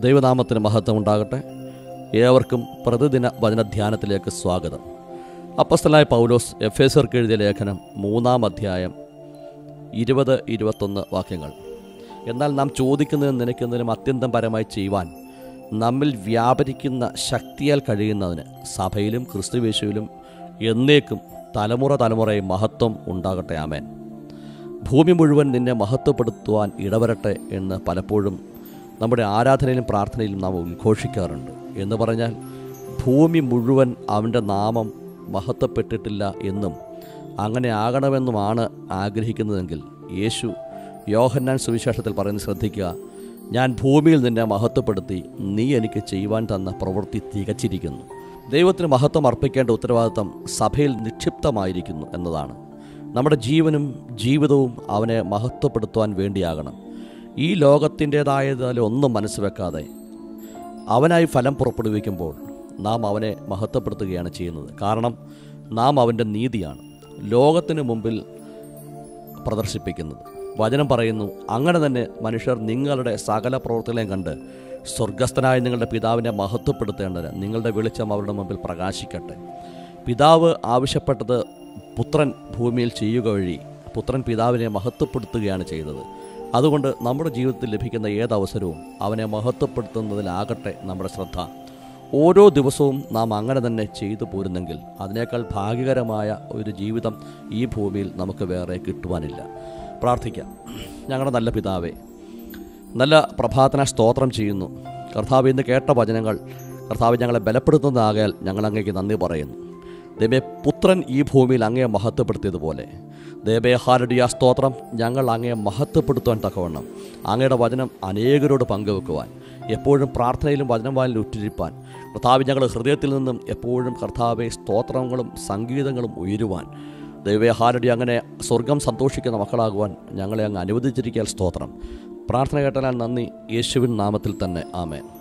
ദൈവനാമത്തിന് മഹത്വം ഉണ്ടാകട്ടെ ഏവർക്കും പ്രതിദിന വചനധ്യാനത്തിലേക്ക് സ്വാഗതം അപ്പസ്തലായ പൗലോസ് എഫ് എസർക്ക് എഴുതിയ ലേഖനം മൂന്നാം അധ്യായം ഇരുപത് ഇരുപത്തൊന്ന് വാക്യങ്ങൾ എന്നാൽ നാം ചോദിക്കുന്നതിനും നനയ്ക്കുന്നതിനും അത്യന്തം പരമായി ചെയ്യുവാൻ നമ്മിൽ വ്യാപരിക്കുന്ന ശക്തിയാൽ കഴിയുന്നതിന് സഭയിലും ക്രിസ്തുവേശുവിലും എന്നേക്കും തലമുറ തലമുറയും മഹത്വം ഉണ്ടാകട്ടെ ആമേൻ ഭൂമി മുഴുവൻ നിന്നെ മഹത്വപ്പെടുത്തുവാൻ ഇടവരട്ടെ എന്ന് പലപ്പോഴും നമ്മുടെ ആരാധനയിലും പ്രാർത്ഥനയിലും നാം ഉദ്ഘോഷിക്കാറുണ്ട് എന്ന് പറഞ്ഞാൽ ഭൂമി മുഴുവൻ അവൻ്റെ നാമം മഹത്വപ്പെട്ടിട്ടില്ല എന്നും അങ്ങനെ ആകണമെന്നുമാണ് ആഗ്രഹിക്കുന്നതെങ്കിൽ യേശു യോഹന്നാൻ സുവിശേഷത്തിൽ പറയുന്നത് ശ്രദ്ധിക്കുക ഞാൻ ഭൂമിയിൽ നിന്നെ മഹത്വപ്പെടുത്തി നീ എനിക്ക് ചെയ്യുവാൻ തന്ന പ്രവൃത്തി തികച്ചിരിക്കുന്നു ദൈവത്തിന് മഹത്വം അർപ്പിക്കേണ്ട ഉത്തരവാദിത്തം സഭയിൽ നിക്ഷിപ്തമായിരിക്കുന്നു എന്നതാണ് നമ്മുടെ ജീവനും ജീവിതവും അവനെ മഹത്വപ്പെടുത്തുവാൻ വേണ്ടിയാകണം ഈ ലോകത്തിൻ്റേതായതിലൊന്നും മനസ്സ് വെക്കാതെ അവനായി ഫലം പുറപ്പെടുവിക്കുമ്പോൾ നാം അവനെ മഹത്വപ്പെടുത്തുകയാണ് ചെയ്യുന്നത് കാരണം നാം അവൻ്റെ നീതിയാണ് ലോകത്തിന് മുമ്പിൽ പ്രദർശിപ്പിക്കുന്നത് വചനം പറയുന്നു അങ്ങനെ തന്നെ മനുഷ്യർ നിങ്ങളുടെ സകല പ്രവർത്തികളെയും കണ്ട് സ്വർഗസ്ഥനായ നിങ്ങളുടെ പിതാവിനെ മഹത്വപ്പെടുത്തേണ്ടതിന് നിങ്ങളുടെ വെളിച്ചം അവരുടെ മുമ്പിൽ പ്രകാശിക്കട്ടെ പിതാവ് ആവശ്യപ്പെട്ടത് പുത്രൻ ഭൂമിയിൽ ചെയ്യുക വഴി പുത്രൻ പിതാവിനെ മഹത്വപ്പെടുത്തുകയാണ് ചെയ്തത് അതുകൊണ്ട് നമ്മുടെ ജീവിതത്തിൽ ലഭിക്കുന്ന ഏതവസരവും അവനെ മഹത്വപ്പെടുത്തുന്നതിലാകട്ടെ നമ്മുടെ ശ്രദ്ധ ഓരോ ദിവസവും നാം അങ്ങനെ തന്നെ ചെയ്തു പോരുന്നെങ്കിൽ അതിനേക്കാൾ ഭാഗ്യകരമായ ഒരു ജീവിതം ഈ ഭൂമിയിൽ നമുക്ക് വേറെ കിട്ടുവാനില്ല പ്രാർത്ഥിക്കാം ഞങ്ങളുടെ നല്ല പിതാവേ നല്ല പ്രഭാതന സ്തോത്രം ചെയ്യുന്നു കർത്താവ് ഇന്ന് കേട്ട വചനങ്ങൾ കർത്താവ് ഞങ്ങളെ ബലപ്പെടുത്തുന്നതാകയാൽ ഞങ്ങൾ അങ്ങേക്ക് നന്ദി പറയുന്നു ദൈവേ പുത്രൻ ഈ ഭൂമിയിൽ അങ്ങയെ മഹത്വപ്പെടുത്തിയതുപോലെ ദേവേ ഹാരടിയ സ്തോത്രം ഞങ്ങൾ അങ്ങയെ മഹത്വപ്പെടുത്തുവാൻ തക്കവണ്ണം അങ്ങയുടെ വചനം അനേകരോട് പങ്കുവെക്കുവാൻ എപ്പോഴും പ്രാർത്ഥനയിലും വചനം വാലിൽ ഉറ്റിരിപ്പാൻ കർത്താവ് ഞങ്ങളുടെ ഹൃദയത്തിൽ നിന്നും എപ്പോഴും കർത്താവെ സ്തോത്രങ്ങളും സംഗീതങ്ങളും ഉയരുവാൻ ദൈവേ ഹാരടി അങ്ങനെ സ്വർഗം സന്തോഷിക്കുന്ന മക്കളാകുവാൻ ഞങ്ങളെ അങ്ങ് അനുവദിച്ചിരിക്കാൻ സ്തോത്രം പ്രാർത്ഥന കേട്ടാൽ നന്ദി യേശുവിൻ നാമത്തിൽ തന്നെ ആമേൻ